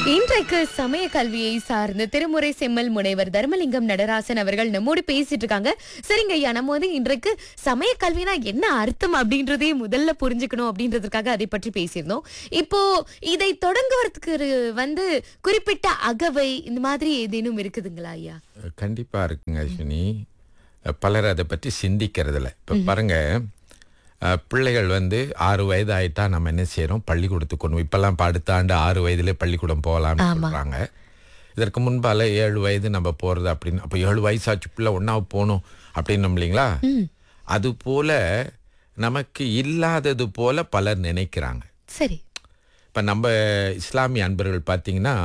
இன்றைக்கு சமய கல்வியை சார்ந்து திருமுறை செம்மல் முனைவர் தர்மலிங்கம் நடராசன் அவர்கள் நம்மோடு பேசிட்டு இருக்காங்க சரிங்க ஐயா நம்ம வந்து இன்றைக்கு சமய கல்வினா என்ன அர்த்தம் அப்படின்றதே முதல்ல புரிஞ்சுக்கணும் அப்படின்றதுக்காக அதை பற்றி பேசியிருந்தோம் இப்போ இதை தொடங்குவதற்கு ஒரு வந்து குறிப்பிட்ட அகவை இந்த மாதிரி ஏதேனும் இருக்குதுங்களா ஐயா கண்டிப்பா இருக்குங்க அஸ்வினி பலர் அதை பற்றி சிந்திக்கிறதில்ல இப்போ பாருங்க அஹ், பிள்ளைகள் வந்து ஆறு வயது ஆயிட்டா நம்ம என்ன செய்யறோம் பள்ளிக்கூடத்துக்கு கொண்டு போய் இப்பெல்லாம் இப்ப அடுத்த ஆண்டு ஆறு வயதிலே பள்ளிக்கூடம் போகலாம்னு சொல்றாங்க இதற்கு முன்பால ஏழு வயது நம்ம போறது அப்படின்னு அப்போ ஏழு வயசாச்சு பிள்ளை ஒன்றா போகணும் அப்படின்னு இல்லைங்களா அது போல நமக்கு இல்லாதது போல பலர் நினைக்கிறாங்க சரி இப்போ நம்ம இஸ்லாமிய அன்பர்கள் பார்த்தீங்கன்னா